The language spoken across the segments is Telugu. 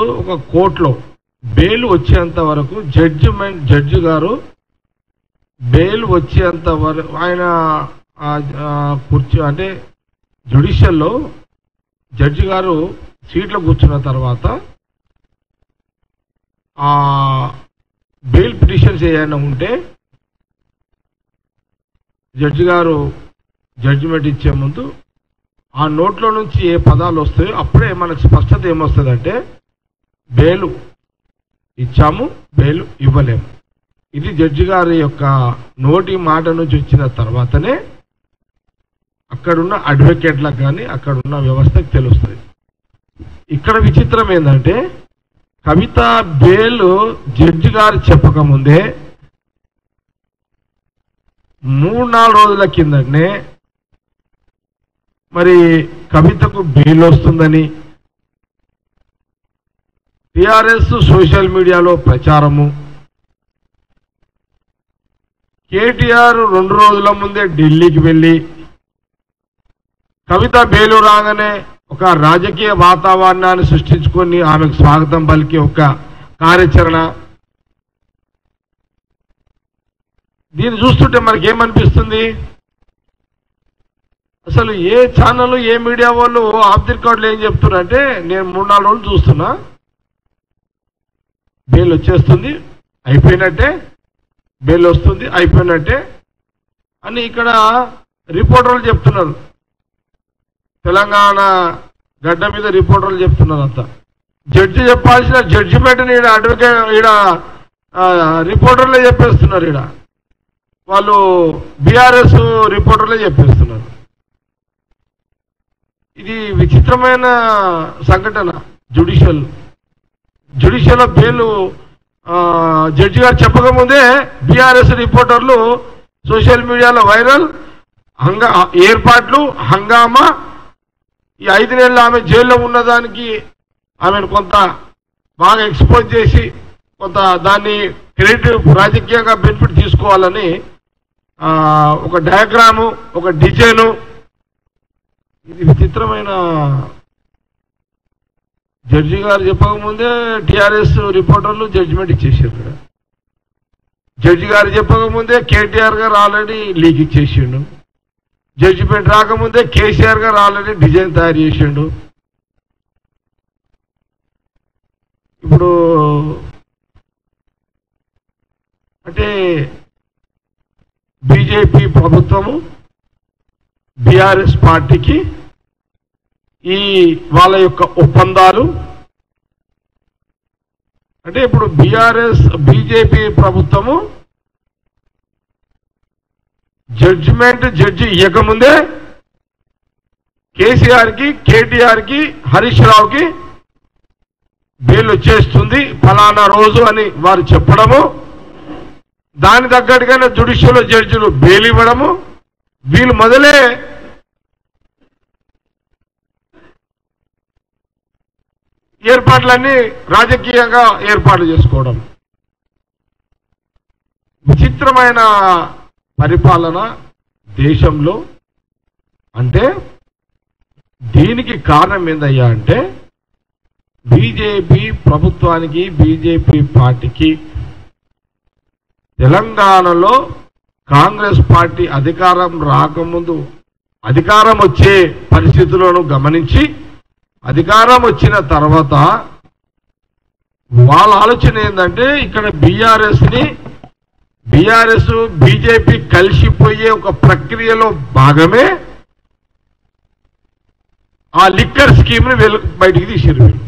ఒక కోర్టులో బెయిల్ వచ్చేంత వరకు జడ్జిమెంట్ జడ్జి గారు బెయిల్ వచ్చేంత వరకు ఆయన ఆ- ఆ కుర్చీ అంటే జ్యుడిషియల్లో జడ్జి గారు సీట్లో కూర్చున్న తర్వాత ఆ బెయిల్ పిటిషన్స్ ఏదైనా ఉంటే జడ్జి గారు జడ్జిమెంట్ ఇచ్చే ముందు ఆ నోట్లో నుంచి ఏ పదాలు వస్తాయో అప్పుడే మనకు స్పష్టత ఏమొస్తుందంటే బెయిల్ ఇచ్చాము బెయిల్ ఇవ్వలేము ఇది జడ్జి గారి యొక్క నోటి మాట నుంచి వచ్చిన తర్వాతనే అక్కడున్న అడ్వకేట్లకు కానీ అక్కడున్న వ్యవస్థకు తెలుస్తుంది ఇక్కడ విచిత్రం ఏంటంటే కవిత బెయిల్ జడ్జి గారు చెప్పకముందే మూడు నాలుగు రోజుల కిందనే మరి కవితకు బెయిల్ వస్తుందని టిఆర్ఎస్ సోషల్ మీడియాలో ప్రచారము కేటీఆర్ రెండు రోజుల ముందే ఢిల్లీకి వెళ్ళి కవిత బెయిలు రాగానే ఒక రాజకీయ వాతావరణాన్ని సృష్టించుకొని ఆమెకు స్వాగతం పలికి ఒక కార్యాచరణ దీన్ని చూస్తుంటే మనకి ఏమనిపిస్తుంది అసలు ఏ ఛానల్ ఏ మీడియా వాళ్ళు ఆఫ్ ది రికార్డులు ఏం చెప్తున్నారంటే నేను మూడు నాలుగు రోజులు చూస్తున్నా బెయిల్ వచ్చేస్తుంది అయిపోయినట్టే బెయిల్ వస్తుంది అయిపోయినట్టే అని ఇక్కడ రిపోర్టర్లు చెప్తున్నారు తెలంగాణ గడ్డ మీద రిపోర్టర్లు చెప్తున్నారు అంతా జడ్జి చెప్పాల్సిన జడ్జిమెంట్ని ఈడ అడ్వకేట్ ఈడ ఆ, రిపోర్టర్లే చెప్పేస్తున్నారు ఈడ వాళ్ళు బీఆర్ఎస్ రిపోర్టర్లే చెప్పేస్తున్నారు ఇది విచిత్రమైన సంఘటన జుడిషియల్ జుడిషియల్ బెయిల్ జడ్జి గారు చెప్పకముందే బీఆర్ఎస్ రిపోర్టర్లు సోషల్ మీడియాలో వైరల్ హంగా ఏర్పాట్లు హంగామా ఈ ఐదు నెలలు ఆమె జైల్లో ఉన్నదానికి ఆమెను కొంత బాగా ఎక్స్పోజ్ చేసి కొంత దాన్ని క్రెడిట్ రాజకీయంగా బెనిఫిట్ తీసుకోవాలని ఆ, ఒక డయాగ్రాము ఒక డిజైను ఇది విచిత్రమైన జడ్జి గారు చెప్పకముందే టిఆర్ఎస్ రిపోర్టర్లు జడ్జిమెంట్ ఇచ్చేసారు ఇక్కడ జడ్జి గారు చెప్పకముందే కేటీఆర్ గారు ఆల్రెడీ లీక్ ఇచ్చేసిండు జడ్జిమెంట్ రాకముందే కేసీఆర్ గారు ఆల్రెడీ డిజైన్ తయారు చేసిండు ఇప్పుడు అంటే బీజేపీ ప్రభుత్వము బీఆర్ఎస్ పార్టీకి ఈ వాళ్ళ యొక్క ఒప్పందాలు అంటే ఇప్పుడు బీఆర్ఎస్ బీజేపీ ప్రభుత్వము జడ్జిమెంట్ జడ్జి ఇవ్వకముందే కేసీఆర్ కి కేటీఆర్ కి హరీష్ రావుకి బెయిల్ వచ్చేస్తుంది ఫలానా రోజు అని వారు చెప్పడము దాని తగ్గట్టుగానే జుడిషియల్ జడ్జిలు బెయిల్ ఇవ్వడము వీళ్ళు మొదలే ఏర్పాట్లన్నీ రాజకీయంగా ఏర్పాట్లు చేసుకోవడం విచిత్రమైన పరిపాలన దేశంలో అంటే దీనికి కారణం ఏందయ్యా అంటే బీజేపీ ప్రభుత్వానికి బీజేపీ పార్టీకి తెలంగాణలో కాంగ్రెస్ పార్టీ అధికారం రాకముందు అధికారం వచ్చే పరిస్థితులను గమనించి అధికారం వచ్చిన తర్వాత వాళ్ళ ఆలోచన ఏంటంటే ఇక్కడ బీఆర్ఎస్ ని బీఆర్ఎస్ బీజేపీ కలిసిపోయే ఒక ప్రక్రియలో భాగమే ఆ లిక్కర్ స్కీమ్ ని వెలు బయటికి తీసిరు వీళ్ళు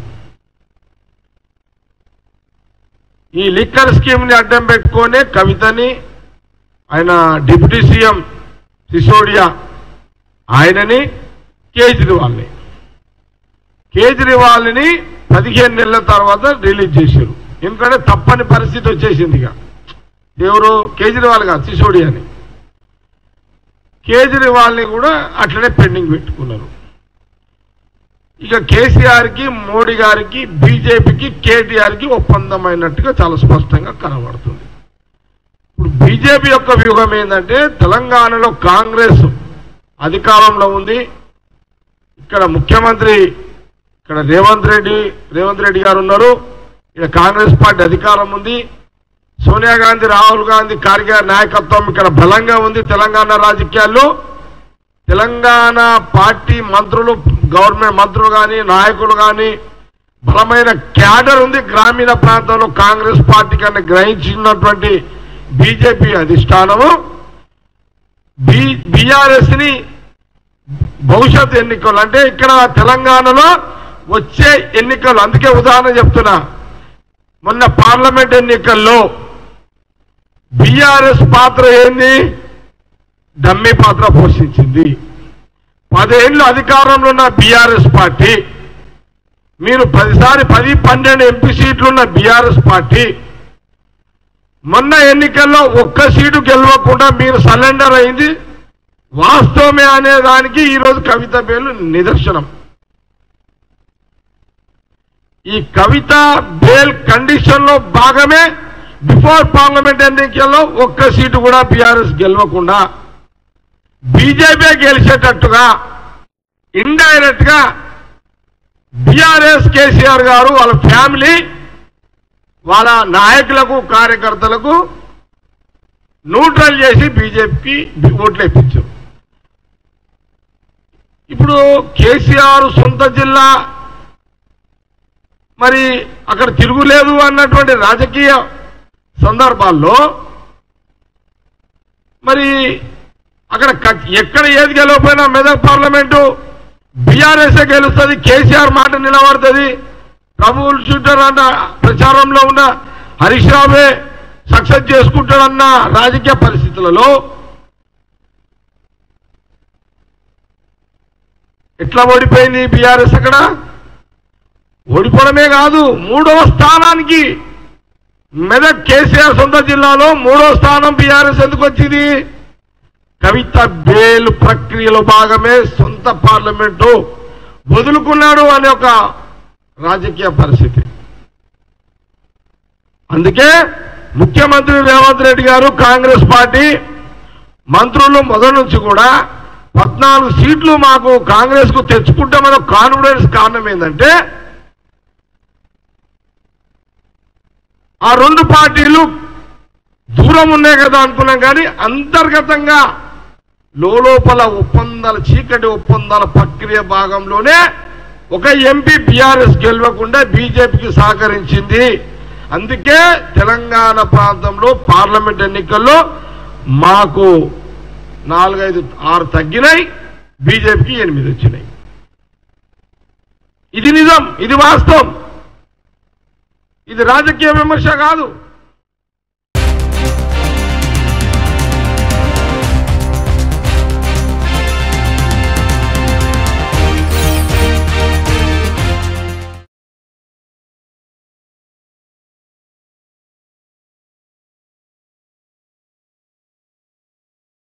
ఈ లిక్కర్ స్కీమ్ ని అడ్డం పెట్టుకొని కవితని ఆయన డిప్యూటీ సీఎం సిసోడియా ఆయనని కేజ్రీవాల్ని కేజ్రీవాల్ని పదిహేను నెలల తర్వాత రిలీజ్ చేశారు ఎందుకంటే తప్పని పరిస్థితి వచ్చేసింది ఇక ఎవరు కేజ్రీవాల్ కాదు సిసోడియాని కేజ్రీవాల్ని కూడా అట్లనే పెండింగ్ పెట్టుకున్నారు ఇక కేసీఆర్ కి మోడీ గారికి బీజేపీకి కేటీఆర్ కి ఒప్పందమైనట్టుగా చాలా స్పష్టంగా కనబడుతుంది ఇప్పుడు బీజేపీ యొక్క వ్యూహం ఏంటంటే తెలంగాణలో కాంగ్రెస్ అధికారంలో ఉంది ఇక్కడ ముఖ్యమంత్రి ఇక్కడ రేవంత్ రెడ్డి రేవంత్ రెడ్డి గారు ఉన్నారు ఇక్కడ కాంగ్రెస్ పార్టీ అధికారం ఉంది సోనియా గాంధీ రాహుల్ గాంధీ ఖార్గే నాయకత్వం ఇక్కడ బలంగా ఉంది తెలంగాణ రాజకీయాల్లో తెలంగాణ పార్టీ మంత్రులు గవర్నమెంట్ మంత్రులు కానీ నాయకులు కానీ బలమైన క్యాడర్ ఉంది గ్రామీణ ప్రాంతంలో కాంగ్రెస్ పార్టీ కన్నా గ్రహించినటువంటి బీజేపీ అధిష్టానము బి బీఆర్ఎస్ ని భవిష్యత్ ఎన్నికలు అంటే ఇక్కడ తెలంగాణలో వచ్చే ఎన్నికలు అందుకే ఉదాహరణ చెప్తున్నా మొన్న పార్లమెంట్ ఎన్నికల్లో బీఆర్ఎస్ పాత్ర ఏంది డమ్మి పాత్ర పోషించింది పదేళ్ళు అధికారంలో ఉన్న బీఆర్ఎస్ పార్టీ మీరు పదిసారి పది పన్నెండు ఎంపీ సీట్లున్న బీఆర్ఎస్ పార్టీ మొన్న ఎన్నికల్లో ఒక్క సీటు గెలవకుండా మీరు సరెండర్ అయింది వాస్తవమే అనే దానికి ఈరోజు కవిత బేలు నిదర్శనం ఈ కవిత బేల్ కండిషన్ లో భాగమే బిఫోర్ పార్లమెంట్ ఎన్నికల్లో ఒక్క సీటు కూడా బీఆర్ఎస్ గెలవకుండా బీజేపీ గెలిచేటట్టుగా ఇండైరెక్ట్ గా బీఆర్ఎస్ కేసీఆర్ గారు వాళ్ళ ఫ్యామిలీ వాళ్ళ నాయకులకు కార్యకర్తలకు న్యూట్రల్ చేసి బీజేపీకి ఓట్లు వేయించారు ఇప్పుడు కేసీఆర్ సొంత జిల్లా మరి అక్కడ తిరుగులేదు అన్నటువంటి రాజకీయ సందర్భాల్లో మరి అక్కడ క- ఎక్కడ ఏది గెలవకపోయినా మెదక్ పార్లమెంటు బీఆర్ఎస్ గెలుస్తుంది కేసీఆర్ మాట నిలబడుతుంది ప్రభువులు చుట్టారన్న ప్రచారంలో ఉన్న హరీష్ రావే సక్సెస్ చేసుకుంటాడన్న రాజకీయ పరిస్థితులలో ఎట్లా ఓడిపోయింది బీఆర్ఎస్ అక్కడ ఓడిపోవడమే కాదు మూడవ స్థానానికి మెదక్ కేసీఆర్ సొంత జిల్లాలో మూడో స్థానం బీఆర్ఎస్ ఎందుకు వచ్చింది కవిత బేలు ప్రక్రియలో భాగమే సొంత పార్లమెంటు వదులుకున్నాడు అనే ఒక రాజకీయ పరిస్థితి అందుకే ముఖ్యమంత్రి రేవంత్ రెడ్డి గారు కాంగ్రెస్ పార్టీ మంత్రులు మొదటి నుంచి కూడా పద్నాలుగు సీట్లు మాకు కాంగ్రెస్ కు తెచ్చుకుంటామన్న కాన్ఫిడెన్స్ కారణం ఏంటంటే ఆ రెండు పార్టీలు దూరం ఉన్నాయి కదా అనుకున్నాం కానీ అంతర్గతంగా లోపల ఒప్పందాల చీకటి ఒప్పందాల ప్రక్రియ భాగంలోనే ఒక ఎంపీ బీఆర్ఎస్ గెలవకుండా బీజేపీకి సహకరించింది అందుకే తెలంగాణ ప్రాంతంలో పార్లమెంట్ ఎన్నికల్లో మాకు నాలుగైదు ఆరు తగ్గినాయి బీజేపీకి ఎనిమిది వచ్చినాయి ఇది నిజం ఇది వాస్తవం ఇది రాజకీయ విమర్శ కాదు